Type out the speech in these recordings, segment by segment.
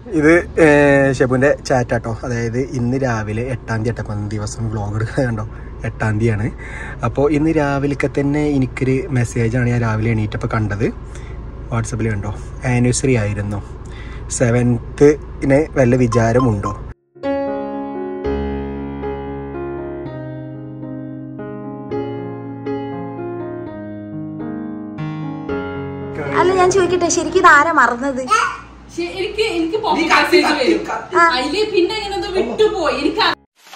ഇത് ഷെബുവിൻ്റെ ചാറ്റാട്ടോ അതായത് ഇന്ന് രാവിലെ എട്ടാം തീയതി ആട്ടപ്പം ദിവസം വ്ളോഗ് എടുക്കുന്നത് കണ്ടോ എട്ടാം തീയതിയാണ് അപ്പോൾ ഇന്ന് രാവിലെയൊക്കെ തന്നെ എനിക്കൊരു മെസ്സേജാണ് ഞാൻ രാവിലെ എണീറ്റപ്പോൾ കണ്ടത് വാട്സപ്പിൽ കണ്ടോ ആനിവേഴ്സറി ആയിരുന്നു സെവൻത്തിന് വല്ല വിചാരമുണ്ടോ അല്ല ഞാൻ ചോദിക്കട്ടെ ശരിക്കും ഇത് ആരാ മറന്നത് ശരി, എനിക്ക് എനിക്ക് മെസ്സേജ് വരും അതില് പിന്നെ ഇങ്ങനെ ഒന്ന് വിട്ടുപോയി എനിക്ക്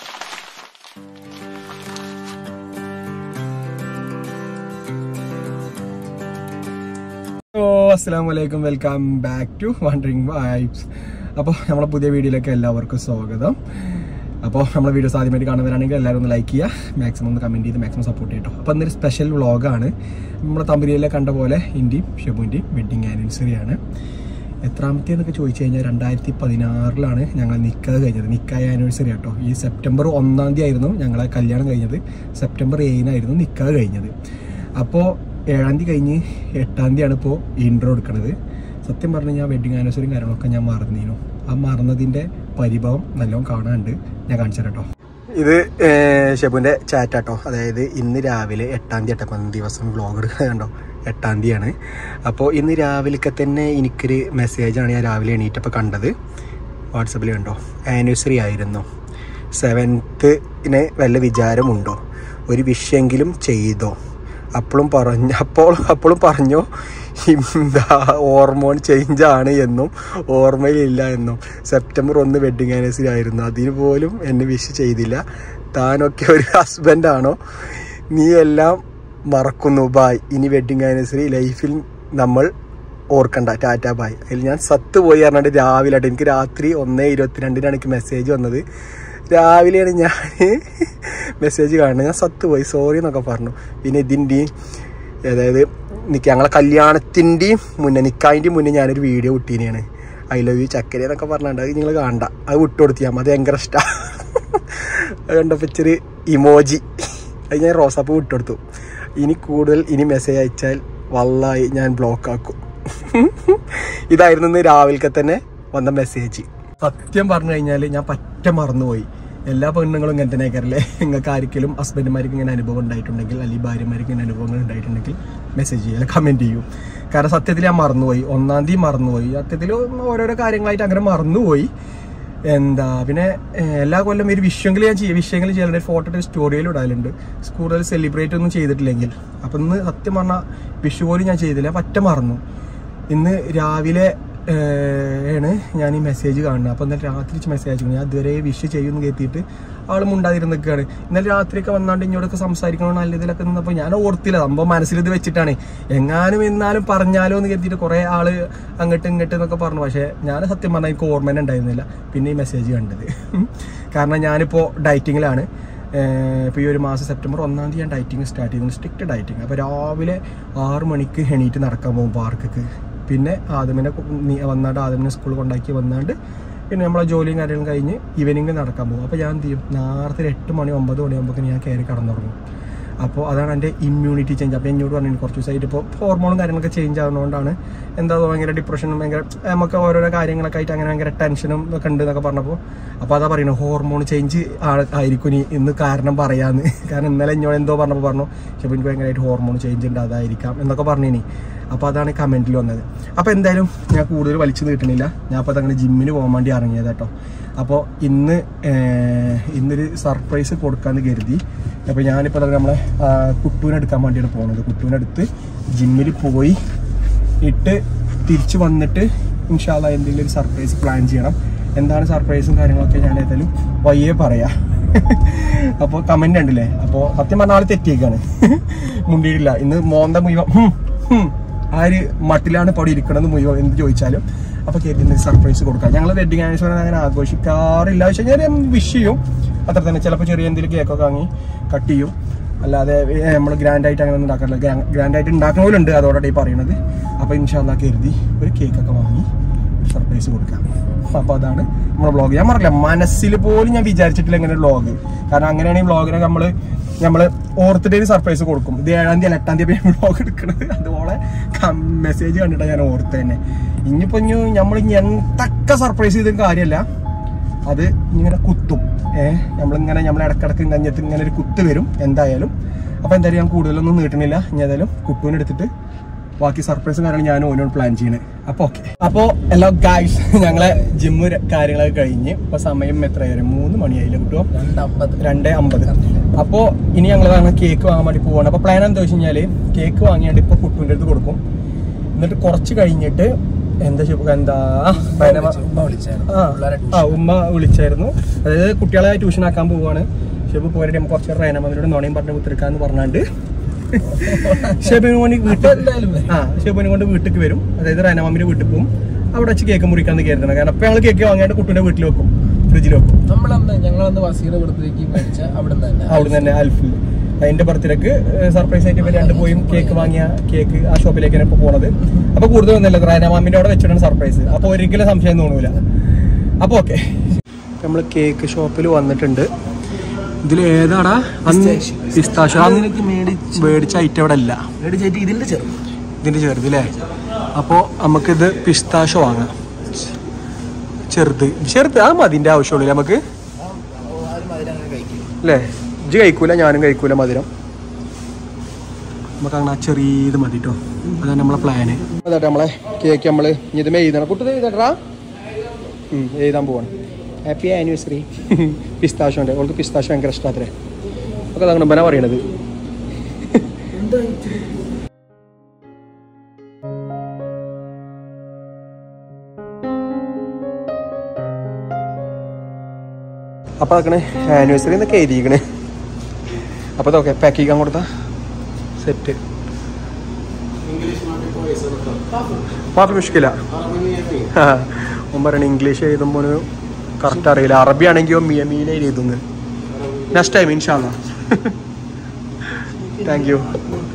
ഓ അസ്സാം വലൈക്കും welcome back to wandering vibes അപ്പോൾ നമ്മളെ പുതിയ വീഡിയോയിലേക്ക് എല്ലാവർക്കും സ്വാഗതം അപ്പോൾ നമ്മളെ വീഡിയോസ് ആദ്യമായിട്ട് കാണുന്നവരാണെങ്കിൽ എല്ലാവരും ഒന്ന് ലൈക്ക് ചെയ്യുക മാക്സിമം ഒന്ന് കമൻറ്റ് ചെയ്ത് മാക്സിമം സപ്പോർട്ട് ചെയ്യട്ടോ അപ്പോൾ ഇന്നൊരു സ്പെഷ്യൽ വ്ളോഗാണ് നമ്മളെ തമ്പരിയിലെ കണ്ട പോലെ ഇന്ത്യയും ഷെബുവിൻ്റെയും വെഡ്ഡിങ് ആനിവേഴ്സറി ആണ് എത്രാമത്തെ എന്നൊക്കെ ചോദിച്ചു കഴിഞ്ഞാൽ രണ്ടായിരത്തി പതിനാറിലാണ് ഞങ്ങൾ നിക്കാഹ് കഴിഞ്ഞത് നിക്കാഹ് ആനിവേഴ്സറി ആട്ടോ ഈ സെപ്റ്റംബർ ഒന്നാം തീയതി ആയിരുന്നു ഞങ്ങളെ കല്യാണം കഴിഞ്ഞത് സെപ്റ്റംബർ ഏഴിനായിരുന്നു നിക്കാഹ് കഴിഞ്ഞത് അപ്പോൾ ഏഴാം തീയതി കഴിഞ്ഞ് എട്ടാം തീയതിയാണ് ഇപ്പോൾ ഇൻട്രോ എടുക്കുന്നത് സത്യം പറഞ്ഞു കഴിഞ്ഞാൽ വെഡിങ് ആനിവേഴ്സറിയും കാര്യങ്ങളൊക്കെ ഞാൻ മറന്നിരുന്നു ആ മറന്നതിൻ്റെ പരിഭവം നല്ലോണം കാണാനുണ്ട് ഞാൻ കാണിച്ചു തരാം കേട്ടോ ഇത് ഷെബുവിൻ്റെ ചാറ്റാട്ടോ അതായത് ഇന്ന് രാവിലെ എട്ടാം തീയതി ആട്ടപ്പം ദിവസം വ്ളോഗ് എടുക്കുന്നത് കണ്ടോ എട്ടാം തീയതിയാണ് അപ്പോൾ ഇന്ന് രാവിലെയൊക്കെ തന്നെ എനിക്കൊരു മെസ്സേജാണ് ഞാൻ രാവിലെ എണീറ്റപ്പോൾ കണ്ടത് വാട്സപ്പിൽ കണ്ടോ ആനിവേഴ്സറി ആയിരുന്നു സെവൻത്തിന് വല്ല വിചാരമുണ്ടോ ഒരു വിഷയെങ്കിലും ചെയ്തോ അപ്പോഴും പറഞ്ഞ അപ്പോൾ അപ്പോഴും പറഞ്ഞോ എന്താ ഹോർമോൺ ചേഞ്ച് ആണ് എന്നും ഓർമ്മയിലില്ല എന്നും സെപ്റ്റംബർ ഒന്ന് വെഡിങ് ആനിവേഴ്സറി ആയിരുന്നു അതിന് പോലും എന്നെ വിഷ് ചെയ്തില്ല താനൊക്കെ ഒരു ഹസ്ബൻഡാണോ നീ എല്ലാം മറക്കുന്നു ബായ് ഇനി വെഡിങ് ആനിവേഴ്സറി ലൈഫിൽ നമ്മൾ ഓർക്കണ്ട ടാറ്റ ബായ് അതിൽ ഞാൻ സത്ത് പോയി പറഞ്ഞിട്ട് രാവിലെ ആയിട്ട് എനിക്ക് രാത്രി ഒന്നേ ഇരുപത്തിരണ്ടിനാണ് എനിക്ക് മെസ്സേജ് വന്നത് രാവിലെയാണ് ഞാൻ മെസ്സേജ് കാണുന്നത് ഞാൻ സത്ത് പോയി സോറി എന്നൊക്കെ പറഞ്ഞു പിന്നെ ഇതിൻ്റെയും അതായത് നിക്ക് ഞങ്ങളെ കല്യാണത്തിൻ്റെയും മുന്നേ നിക്കാതിൻ്റെയും മുന്നേ ഞാനൊരു വീഡിയോ വിട്ടീനെയാണ് ഐ ലവ് യു ചക്കര എന്നൊക്കെ പറഞ്ഞിട്ടുണ്ട് അത് നിങ്ങൾ കാണണ്ട അത് വിട്ടുകൊടുത്തിയാൽ മതി ഭയങ്കര ഇഷ്ടമാണ് അത് കണ്ടപ്പോൾ ഇച്ചിരി ഇമോജി അത് ഞാൻ റോസാപ്പ് വിട്ടുകൊടുത്തു ഇനി കൂടുതൽ ഇനി മെസ്സേജ് അയച്ചാൽ വല്ലായി ഞാൻ ബ്ലോക്ക് ആക്കും ഇതായിരുന്നു ഇന്ന് രാവിലെ തന്നെ വന്ന മെസ്സേജ് സത്യം പറഞ്ഞു കഴിഞ്ഞാൽ ഞാൻ പറ്റ മറന്നുപോയി എല്ലാ പെണ്ണുങ്ങളും ഇങ്ങനെ തന്നെ ആക്കാറില്ലേ നിങ്ങൾക്ക് ആർക്കെങ്കിലും ഹസ്ബൻഡുമാർക്ക് ഇങ്ങനെ അനുഭവം ഉണ്ടായിട്ടുണ്ടെങ്കിൽ അല്ലെങ്കിൽ ഭാര്യമാർക്ക് ഇങ്ങനെ അനുഭവങ്ങൾ ഉണ്ടായിട്ടുണ്ടെങ്കിൽ മെസ്സേജ് ചെയ്യുക കമൻറ്റ് ചെയ്യൂ കാരണം സത്യത്തിൽ ഞാൻ മറന്നുപോയി ഒന്നാം തീയതി മറന്നുപോയി സത്യത്തിൽ ഓരോരോ കാര്യങ്ങളായിട്ട് അങ്ങനെ മറന്നുപോയി എന്താ പിന്നെ ഏഹ്, എല്ലാ കൊല്ലം ഒരു വിഷയങ്ങൾ ഞാൻ ചെയ്യും വിഷയങ്ങൾ ചെയ്യാറുണ്ട് ഫോട്ടോ സ്റ്റോറിയിൽ ഇടാറുണ്ട് കൂടുതൽ സെലിബ്രേറ്റ് ഒന്നും ചെയ്തിട്ടില്ലെങ്കിൽ അപ്പം ഇന്ന് സത്യം പറഞ്ഞാൽ വിഷു പോലും ഞാൻ ചെയ്തില്ല പറ്റ മറന്നു ഇന്ന് രാവിലെ ഏഹ്, ആണ് ഞാൻ ഈ മെസ്സേജ് കാണുന്നത് അപ്പോൾ ഇന്നലെ രാത്രി മെസ്സേജ് അയച്ചു ഞാൻ ഇതുവരെ വിഷ് ചെയ്യുമെന്ന് കരുതിയിട്ട് ആൾ മുണ്ടാതിരുന്നൊക്കെയാണ് ഇന്നലെ രാത്രിയൊക്കെ വന്നാണ്ട് ഇങ്ങോട്ടൊക്കെ സംസാരിക്കണോ നല്ല ഇതിലൊക്കെ നിന്നപ്പോൾ ഞാൻ ഓർത്തില്ല സംഭവം മനസ്സിൽ ഇത് വെച്ചിട്ടാണ് എങ്ങാനും എന്നാലും പറഞ്ഞാലോ എന്ന് കരുതിയിട്ട് കുറേ ആള് അങ്ങോട്ട് ഇങ്ങോട്ട് എന്നൊക്കെ പറഞ്ഞു പക്ഷേ ഞാൻ സത്യം പറഞ്ഞാൽ എനിക്ക് ഓർമ്മ തന്നെ ഉണ്ടായിരുന്നില്ല പിന്നെ ഈ മെസ്സേജ് കണ്ടത് കാരണം ഞാനിപ്പോൾ ഡയറ്റിങ്ങിലാണ് ഇപ്പോൾ ഈ ഒരു മാസം സെപ്റ്റംബർ ഒന്നാം തീയതി ഞാൻ ഡയറ്റിങ് സ്റ്റാർട്ട് ചെയ്തു സ്ട്രിക്റ്റ് ഡയറ്റിങ് അപ്പോൾ രാവിലെ ആറ് മണിക്ക് എണീറ്റ് നടക്കാൻ പോകും പാർക്കൊക്കെ പിന്നെ ആദമിനെ കൊ- നീ- വന്നാണ്ട് ആദമിനെ സ്കൂളിൽ കൊണ്ടാക്കി വന്നാണ്ട് പിന്നെ നമ്മളെ ജോലിയും കാര്യങ്ങളും കഴിഞ്ഞ് ഈവനിങ് നടക്കാൻ പോകും അപ്പോൾ ഞാൻ എന്ത് ചെയ്യും നേരത്തെ ഒരു എട്ട് മണി ഒമ്പത് മണിയാകുമ്പോൾ ഞാൻ കയറി കടന്നുറങ്ങും അപ്പോൾ അതാണ് എൻ്റെ ഇമ്മ്യൂണിറ്റി ചേഞ്ച് അപ്പോൾ എന്നോട് പറഞ്ഞു കുറച്ച് ദിവസമായിട്ട് ഇപ്പോൾ ഹോർമോണും കാര്യങ്ങളൊക്കെ ചേഞ്ച് ആവുന്നതുകൊണ്ടാണ് എന്താ ഭയങ്കര ഡിപ്രഷനും ഭയങ്കര നമുക്ക് ഓരോരോ കാര്യങ്ങളൊക്കെ ആയിട്ട് അങ്ങനെ ഭയങ്കര ടെൻഷനും ഒക്കെ ഉണ്ട് എന്നൊക്കെ പറഞ്ഞപ്പോൾ അപ്പോൾ അതാ പറയുന്നത് ഹോർമോൺ ചേഞ്ച് ആയിരിക്കും ഇനി ഇന്ന് കാരണം പറയാന്ന് കാരണം ഇന്നലെ എന്നോട് എന്തോ പറഞ്ഞപ്പോൾ പറഞ്ഞു പക്ഷേ എനിക്ക് ഭയങ്കരമായിട്ട് ഹോർമോൺ ചേഞ്ച് ഉണ്ട് അതായിരിക്കാം എന്നൊക്കെ പറഞ്ഞു ഇനി അപ്പോൾ അതാണ് കമൻറ്റിൽ വന്നത് അപ്പോൾ എന്തായാലും ഞാൻ കൂടുതൽ വലിച്ചു നീട്ടണില്ല ഞാൻ അപ്പോൾ അതങ്ങനെ ജിമ്മിന് പോകാൻ വേണ്ടി ഇറങ്ങിയത് കേട്ടോ അപ്പോൾ ഇന്ന് ഏഹ്, ഇന്നൊരു സർപ്രൈസ് കൊടുക്കാമെന്ന് കരുതി അപ്പോൾ ഞാനിപ്പോൾ തന്നെ നമ്മളെ ആ, കുട്ടൂനെടുക്കാൻ വേണ്ടിയാണ് പോകുന്നത് കുട്ടൂനെടുത്ത് ജിമ്മിൽ പോയി ഇട്ട് തിരിച്ച് വന്നിട്ട് ഇൻഷാല്ല എന്തെങ്കിലും ഒരു സർപ്രൈസ് പ്ലാൻ ചെയ്യണം എന്താണ് സർപ്രൈസും കാര്യങ്ങളൊക്കെ ഞാൻ ഏതായാലും വയ്യേ പറയാം അപ്പോൾ കമന്റ് ഉണ്ടല്ലേ അപ്പോൾ സത്യം പറഞ്ഞ ആൾ തെറ്റിയേക്കാണ് മുണ്ടിയിട്ടില്ല ഇന്ന് മോന്ത മുഴുവൻ ഹും, ഹും, ആര് മട്ടിലാണ് ഇപ്പോൾ അവിടെ ഇരിക്കണമെന്ന് മുഴുവൻ എന്ത് ചോദിച്ചാലും അപ്പോൾ കരുതി സർപ്രൈസ് കൊടുക്കാം ഞങ്ങൾ വെഡിങ് ആനിവേഴ്സറി അങ്ങനെ ആഘോഷിക്കാറില്ല പക്ഷേ ഞാൻ വിഷ് ചെയ്യും അത്ര തന്നെ ചിലപ്പോൾ ചെറിയ എന്തെങ്കിലും കേക്കൊക്കെ വാങ്ങി കട്ട് ചെയ്യും അല്ലാതെ നമ്മൾ ഗ്രാൻഡ് ആയിട്ട് അങ്ങനെ ഒന്നും ഉണ്ടാക്കാറില്ല ഗ്രാൻഡ് ആയിട്ട് ഉണ്ടാക്കുന്നവരുണ്ട് അതോടെ ഈ പറയുന്നത് അപ്പോൾ ഇൻഷാല്ല കരുതി ഒരു കേക്കൊക്കെ വാങ്ങി സർപ്രൈസ് കൊടുക്കാം അപ്പൊ അതാണ് നമ്മുടെ വ്ളോഗ് ഞാൻ പറഞ്ഞില്ല മനസ്സിൽ പോലും ഞാൻ വിചാരിച്ചിട്ടില്ല ഇങ്ങനെ വ്ളോഗ് കാരണം അങ്ങനെയാണെങ്കിൽ വ്ളോഗിനെ നമ്മള് നമ്മള് ഓർത്തിട്ട് സർപ്രൈസ് കൊടുക്കും ഇത് ഏഴാം തീയതി അല്ല എട്ടാം തീയതി വ്ളോഗ് എടുക്കുന്നത് അതുപോലെ മെസ്സേജ് കണ്ടിട്ടാണ് ഞാൻ ഓർത്ത് തന്നെ ഇനിയിപ്പോ ഇനി നമ്മൾ എന്തൊക്കെ സർപ്രൈസ് ചെയ്തും കാര്യമല്ല അത് ഇങ്ങനെ കുത്തും ഏഹ് നമ്മളിങ്ങനെ നമ്മൾ ഇടക്കിടക്ക് കഞ്ഞത്ത് ഇങ്ങനെ ഒരു കുത്ത് വരും എന്തായാലും അപ്പൊ എന്തായാലും ഞാൻ കൂടുതലൊന്നും നീട്ടണില്ല ഇനി ഏതായാലും കുട്ടുവിനെ എടുത്തിട്ട് ബാക്കി സർപ്രൈസും കാര്യങ്ങളും ഞാൻ ഓനോട് പ്ലാൻ ചെയ്യണേ അപ്പൊ ഓക്കെ അപ്പോ എല്ലാ ഗായ്സ് ഞങ്ങളെ ജിമ്മ് കാര്യങ്ങളൊക്കെ കഴിഞ്ഞ് ഇപ്പൊ സമയം എത്രയായിരുന്നു മൂന്ന് മണിയായില്ലേ കുട്ടുവോ രണ്ട് അമ്പത് അപ്പോ ഇനി ഞങ്ങൾ അങ്ങനെ കേക്ക് വാങ്ങാൻ വേണ്ടി പോവാണ് അപ്പൊ പ്ലാൻ എന്താ വെച്ച് കഴിഞ്ഞാല് കേക്ക് വാങ്ങിയാണ്ട് ഇപ്പൊ കുട്ടുവിന്റെ അടുത്ത് കൊടുക്കും എന്നിട്ട് കുറച്ച് കഴിഞ്ഞിട്ട് എന്താ ചെയ്യ- എന്താ പതിനമ- ആ, ആ ഉമ്മ വിളിച്ചായിരുന്നു അതായത് കുട്ടികളെ ട്യൂഷൻ ആക്കാൻ പോവാണ് ഷെബ് പോയിട്ട് നമുക്ക് കുറച്ച് റേനമ്മനോട് നോണയും പറഞ്ഞ് കുത്തിരിക്കാന്ന് പറഞ്ഞാണ്ട് ഷെബിന് കൊണ്ട് വീട്ടിൽ ആ ഷെബിനെ കൊണ്ട് വീട്ടിലേക്ക് വരും അതായത് റേനമാമിന്റെ വീട്ടിൽ പോകും അവിടെ വെച്ച് കേക്ക് മുറിക്കാന്ന് കരുതണം കാരണം അപ്പൊ ഞങ്ങൾ കേക്ക് വാങ്ങിയാണ്ട് കുട്ടീന്റെ വീട്ടിൽ വെക്കും ഫ്രിഡ്ജിൽ വെക്കും നമ്മളന്ന് ഞങ്ങളന്ന് വസീറെ കൊടുത്തേക്ക് മേടിച്ച അവിടെ തന്നെ അവിടെ തന്നെ അൽഫിൽ അതിന്റെ ബർത്ത്ഡേക്ക് സർപ്രൈസ് ആയിട്ട് ഇവര് രണ്ട് പോയും കേക്ക് വാങ്ങിയ കേക്ക് ആ ഷോപ്പിലേക്കാണ് ഇപ്പൊ പോണത് അപ്പൊ കൂടുതൽ ഒന്നല്ല റൈനമാമിന്റെ അവിടെ വെച്ചിട്ടാണ് സർപ്രൈസ് അപ്പൊ ഒരിക്കലും സംശയം തോന്നൂല അപ്പൊ ഓക്കെ നമ്മൾ കേക്ക് ഷോപ്പിൽ വന്നിട്ടുണ്ട് ഇതിൽ ഏതാടാ പിസ്താശോ നിനക്ക് മേടിച്ച് മേടിച്ച ഐറ്റം ഇവിടെ അല്ല മേടിച്ചിട്ട് ഇതിന്റെ ചെറുത് ഇതിന്റെ ചെറുത് അല്ലേ അപ്പോൾ നമുക്കിത് പിസ്താശോ വാങ്ങാം ചെറുത് ചെറുത് ആ മതിന്റെ ആവശ്യമുള്ളൂ നമുക്ക് ആരും അതിലങ്ങനെ കഴിക്കും അല്ലേ ഇജ്ജ് കഴിക്കൂല ഞാനും കഴിക്കൂല മധുരം നമുക്ക് അങ്ങനെ ആ ചെറിയത് മതി കേട്ടോ അതാണ് നമ്മളെ പ്ലാന് അതാട്ടെ നമ്മളെ കേക്ക് നമ്മള് ഇനി ഇത് എഴുതണം കുട്ടി എഴുതണ്ടാ എഴുതാൻ പോവാണ് ഹാപ്പി ആനിവേഴ്സറി പിസ്താശോന്റെ അവൾക്ക് പിസ്താശോ ഭയങ്കര ഇഷ്ടാത്രേ ഒക്കെ അതാണ് ബന പറയണത് അപ്പൊ അതൊക്കെ ആനിവേഴ്സറി എന്നൊക്കെ എഴുതിയിരിക്കണേ അപ്പൊ അതൊക്കെ പാക്ക് ചെയ്യാൻ കൊടുത്ത സെറ്റ് പാപ്പി മുഷ്കില ഓൻ പറയണ ഇംഗ്ലീഷ് എഴുതുമ്പോൾ കറക്റ്റ് അറിയില്ല അറബി ആണെങ്കിലോ മിയ മീന എഴുതുന്നത് നെക്സ്റ്റ് ടൈം ഇൻഷാല്ല thank you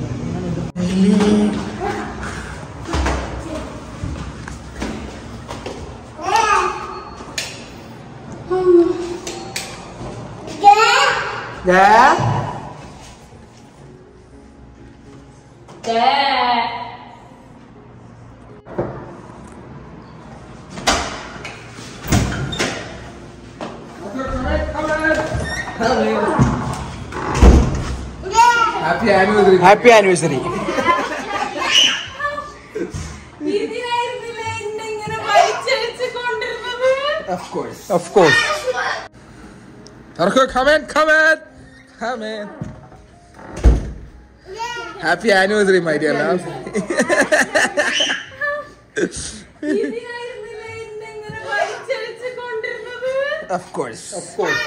happy anniversary happy anniversary ഇതിനായിരുന്നില്ലേ എന്നെ ഇങ്ങനെ വലിച്ചഴിച്ച് കൊണ്ടിരുന്നത് of course of course Arko, come in, come in, come in. Happy anniversary, my dear love. ഇതിനായിരുന്നില്ലേ എന്നെ ഇങ്ങനെ വലിച്ചഴിച്ച് കൊണ്ടിരുന്നത് Of course. ഓഫ് കോഴ്സ്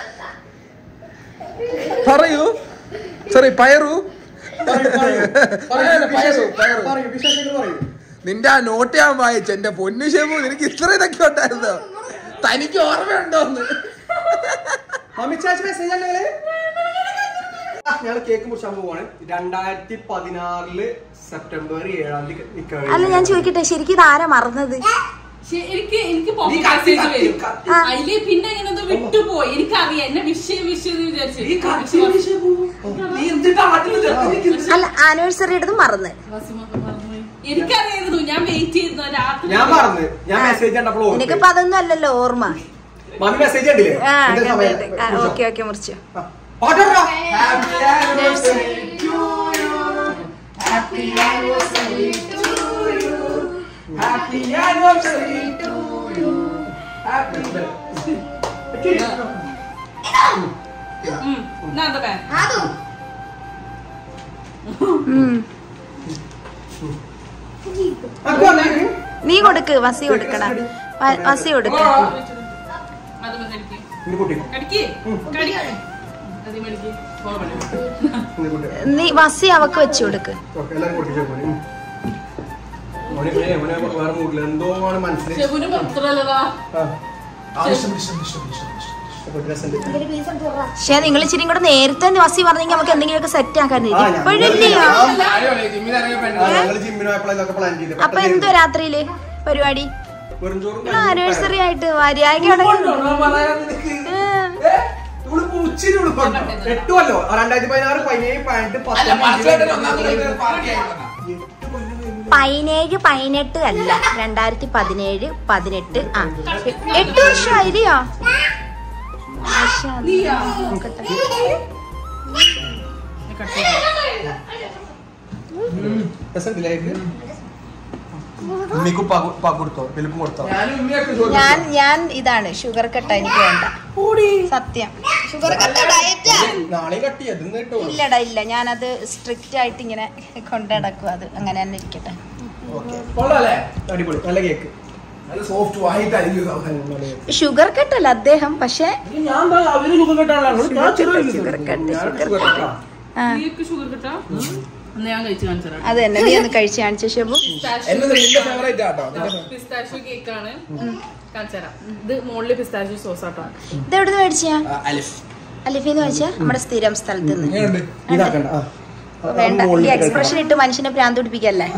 പറയൂ സോറി പയറു പറയല്ല, പയറു പയറു നിന്റെ ആ നോട്ട് ഞാൻ വായിച്ചു എന്റെ പൊന്നു ഷെബു നിനക്ക് ഇത്ര ഇതൊക്കെ ഉണ്ടായിരുന്നോ തനിക്ക് ഓർമ്മയുണ്ടോന്ന് ഞങ്ങൾ കേക്ക് മുറിച്ചാൻ പോവാണ് രണ്ടായിരത്തി പതിനാറില് സെപ്റ്റംബർ ഏഴാം തീയതി അല്ല ഞാൻ ചോദിക്കട്ടെ ശരിക്കും ഇത് ആരാ മറന്നത് ശരി, എനിക്ക് എനിക്ക് പോപ്പ് മെസ്സേജ് വരും അതില് പിന്നെ ഇങ്ങനെ ഒന്ന് വിട്ടുപോയി എനിക്കറിയാം എന്നെ വിഷയം വിഷയം എന്ന് വിചാരിച്ചു അല്ല ആനിവേഴ്സറിയുടെ മറന്ന് എനിക്കറിയായിരുന്നു ഞാൻ വെയിറ്റ് ചെയ്തിരുന്നു രാത്രി ഞാൻ മറന്ന് ഞാൻ മെസ്സേജ് കണ്ടപ്പോൾ ഓർത്തു. എനിക്കിപ്പോ അതൊന്നും അല്ലല്ലോ ഓർമ്മ മമ്മി മെസ്സേജ് കണ്ടില്ലേ ആ ഇതിന്റെ സമയം. ഓക്കെ ഓക്കെ മുറിച്ചു ആ. പാട്ടോടാ. ഉം. എന്നാ അതൊക്കെ അക്കു വന്നേ. നീ കൊടുക്ക് വസി കൊടുക്കടാ വ- വസി കൊടുക്ക് അത് കടിക്ക് ഇനി കുട്ടി. കടിക്ക് കടിക്ക് അത് മടിക്ക് പോകണം ഇനി കുട്ടി. നീ വസി അവക്ക് വെച്ചു കൊടുക്ക് ഓക്കേ, എല്ലാവരും പൊട്ടിച്ചോ മോനെ. ഉം. മോനെ, മോനെ, മോനെ വേറെ മൂഡില്ല എന്തോ ആണ് മനസ്സിൽ ഷെബുന് പത്രല്ലതാ പക്ഷെ നിങ്ങൾ ഇച്ചിരി കൂടെ നേരത്തെ വസി പറഞ്ഞെങ്കിൽ നമുക്ക് എന്തെങ്കിലുമൊക്കെ സെറ്റ് ആക്കാൻ ആ, ഞാൻ- ഇപ്പോഴില്ലയോ ഞങ്ങൾ ജിമ്മിന് പോയപ്പോഴാണ് ഇതൊക്കെ പ്ലാൻ ചെയ്തത് അപ്പൊ എന്തോ രാത്രിയില് പരിപാടി വെറും ചോറും ആനിവേഴ്സറി ആയിട്ട് മര്യാദയ്ക്ക് അവിടെ എട്ടുമല്ലോ രണ്ടായിരത്തി പതിനാറ് പതിനേഴ് പതിനെട്ട് അല്ല പറിച്ചോട്ടെ ഒന്നാമത് പാർട്ടി ആയിക്കോട്ടെ പതിനേഴ് പതിനെട്ട് അല്ല രണ്ടായിരത്തി പതിനേഴ് പതിനെട്ട് ആ എട്ട് വർഷമായില്ലയോ മാഷാ അല്ലാ. നോക്കട്ടെ. ഉമ്മിക്ക് കൊടുത്തോ വലുപ്പം കൊടുത്തോ ഞാനും ഉമ്മിയൊക്കെ ചോദിച്ചു ഞാൻ ഞാൻ ഇതാണ് ഷുഗർ കട്ട എനിക്ക് വേണ്ട സത്യം ഷുഗർ കട്ട ഡയറ്റാ നാളെ കട്ട് ചെയ്ത് കേട്ടോ ഇല്ലടാ ഇല്ല ഞാനത് സ്ട്രിക്റ്റ് ആയിട്ട് ഇങ്ങനെ കൊണ്ടടക്കും അത് അങ്ങനെ തന്നെ ഇരിക്കട്ടെ കൊള്ളാല്ലേ അടിപൊളി നല്ല കേക്ക് നല്ല സോഫ്റ്റ് വൈറ്റ് ആയിരിക്കും ഷുഗർ കട്ടല്ല അദ്ദേഹം പക്ഷെ ഞാൻ അവര് സുഖം കേട്ടാണല്ലോ ഷുഗർ കട്ട് ഷുഗർ കട്ട് ആ നീക്ക് ഷുഗർ കിട്ടാ അന്ന് ഞാൻ കഴിച്ചു കാണിച്ചു തരാം അത് തന്നെ നീ ഒന്ന് കഴിച്ച് കാണിച്ച ഷെബു എന്റെ നിന്റെ ഫേവറേറ്റ് ആട്ടോ പിസ്താഷ്യോ കേക്കാണ് കാണിച്ചുതരാം ഇത് മുകളിൽ പിസ്താഷ്യോ സോസ് ആട്ടോ ഇത് എവിടുന്ന് മേടിച്ചാ ആ, അലിഫ് അലിഫിന്ന് മേടിച്ചാ നമ്മുടെ സ്ഥിരം സ്ഥലത്ത് നിന്ന് എങ്ങനെയുണ്ട് ഇതാക്കണ്ട ആ വേണ്ട ഈ എക്സ്പ്രഷൻ ഇട്ട് മനുഷ്യനെ ഭ്രാന്ത് പിടിപ്പിക്കല്ലേ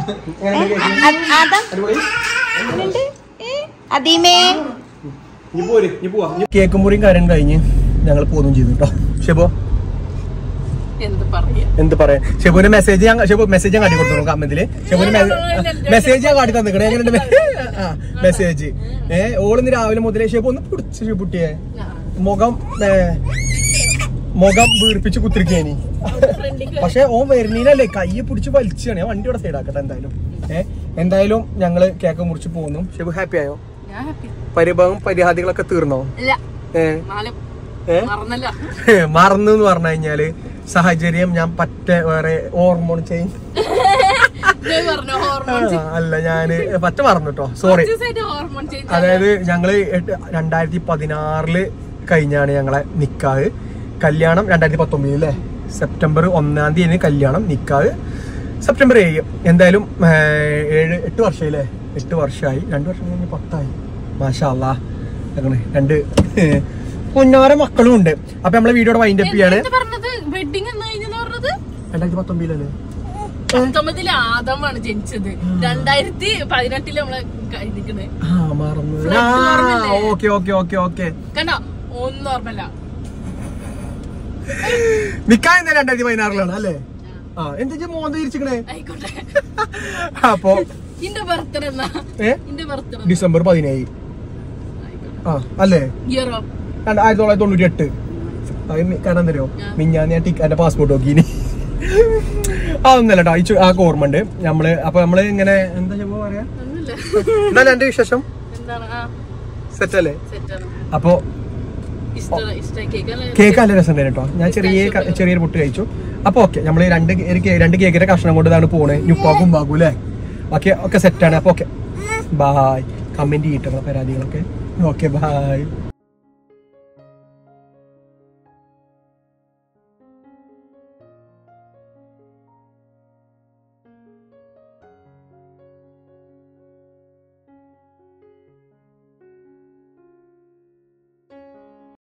അടിപൊളി അതീമേ നീ പോര് നീ പോവാ കേക്ക് മുറിയും കാര്യം കഴിഞ്ഞ് ഞങ്ങൾ പോന്നും ചെയ്തു കേട്ടോ ഷെബോ എന്ത് പറയാ എന്ത് പറയാ ഷെബുവിന്റെ മെസ്സേജ് ഞാൻ ഷെബു മെസ്സേജ് ഞാൻ കാട്ടി കൊടുത്തു കമന്റില് ഷെബുവിന്റെ മെസ്സേജ് ഞാൻ കാട്ടി തന്നിക്കണേ എങ്ങനെയുണ്ട് മെസ്സേജ് ഏ ഓളിന്ന് രാവിലെ മുതലേ ഷെബു ഒന്ന് പിടിച്ച് ഷെബുട്ടിയെ മുഖം ഏ, മുഖം വീർപ്പിച്ച് കുത്തിരിക്കേനി പക്ഷെ ഓൻ വരുന്നീനല്ലേ കൈ പിടിച്ച് വലിച്ചാണ് ഞാൻ വണ്ടി ഇവിടെ സൈഡാക്കട്ടെ എന്തായാലും ഏ എന്തായാലും ഞങ്ങള് കേക്ക് മുറിച്ച് പോകുന്നു ഷെബു ഹാപ്പി ആയോ ഞാൻ ഹാപ്പി പരിഭവം പരിഹാദികളൊക്കെ തീർന്നോ ഇല്ല ഏ നാലും ഏ മറന്നല്ല മറന്നു എന്ന് പറഞ്ഞു കഴിഞ്ഞാല് സാഹചര്യം ഞാൻ പറ്റ വേറെ ഹോർമോൺ ചേഞ്ച് ഞാൻ പറഞ്ഞു ഹോർമോൺ അല്ല ഞാന് പറ്റ മറന്നു കേട്ടോ സോറി ഹോർമോൺ ചേഞ്ച് അതായത് ഞങ്ങള് എട്ട് രണ്ടായിരത്തി പതിനാറില് കഴിഞ്ഞാണ് ഞങ്ങളെ നിക്കാഹ് കല്യാണം രണ്ടായിരത്തി പത്തൊമ്പതിൽ അല്ലേ സെപ്റ്റംബർ ഒന്നാം തീയതി കല്യാണം നിക്കാഹ് സെപ്റ്റംബർ ഏഴ് എന്തായാലും ഏ, ഏഴ് എട്ട് വർഷമായില്ലേ എട്ട് വർഷമായി രണ്ട് വർഷം കഴിഞ്ഞ് പത്തായി മാഷാ അല്ലാ അങ്ങനെ രണ്ട് പൊന്നാര മക്കളും ഉണ്ട് അപ്പൊ നമ്മളെ വീഡിയോയുടെ വൈൻഡ് അപ്പ് ചെയ്യാണ് എന്ത് പറഞ്ഞത് വെഡിങ് എന്ന് കഴിഞ്ഞെന്ന് പറഞ്ഞത് രണ്ടായിരത്തി പത്തൊമ്പതിലല്ലേ പത്തൊമ്പതില് ആദമാണ് ജനിച്ചത് രണ്ടായിരത്തി പതിനെട്ടില് നമ്മള് കഴിഞ്ഞിരിക്കുന്നത് ആ മറന്നു Flight ആ ഓർമ്മയില്ലേ? ഓക്കെ ഓക്കെ ഓക്കെ ഓക്കെ കണ്ടോ ഒന്നും ഓർമ്മല്ല നിക്കാൻ എന്താ രണ്ടായിരത്തി പതിനാറിലാണ് അല്ലേ ആ എന്താ മോന്ത തിരിച്ചിക്കണേ ആയിക്കോട്ടെ അപ്പൊ ഇന്റെ ബർത്ത്ഡേ എന്നാ ഏ ഇന്റെ ബർത്ത്ഡേ ഡിസംബർ പതിനേഴ് ആ അല്ലേ ഇയറോ രണ്ട് ആയിരത്തി തൊള്ളായിരത്തി തൊണ്ണൂറ്റി എട്ട് കാരണം എന്തറിയോ മിഞ്ഞാന്ന് ഞാൻ ടിക്ക് എന്റെ പാസ്പോർട്ട് നോക്കിനി അതൊന്നല്ല കേട്ടോ അയച്ചു ആ ഓർമ്മ ഉണ്ട് നമ്മള് അപ്പൊ നമ്മള് ഇങ്ങനെ എന്താ ചെയ്യുമ്പോ പറയാ ഒന്നുമില്ല എന്നാലും എന്റെ വിശേഷം എന്താണ് ആ സെറ്റ് അല്ലേ സെറ്റാണ് അപ്പൊ ഇഷ്ട ഇഷ്ട കേക്ക് അല്ലേ കേക്ക് നല്ല രസം കേട്ടോ ഞാൻ ചെറിയ ക- ചെറിയൊരു പൊട്ട് കഴിച്ചു അപ്പൊ ഓക്കെ നമ്മൾ രണ്ട് ഒരു കേ- രണ്ട് കേക്കിന്റെ കഷ്ണം കൊണ്ട് ഇതാണ് പോണേ ഞുപ്പാക്കും ബാഗു അല്ലേ ഓക്കെ ഒക്കെ സെറ്റാണ് അപ്പൊ ഓക്കെ ബായ് കമന്റ് ചെയ്തിട്ടോ പരാതികളൊക്കെ ഓക്കെ ബായ്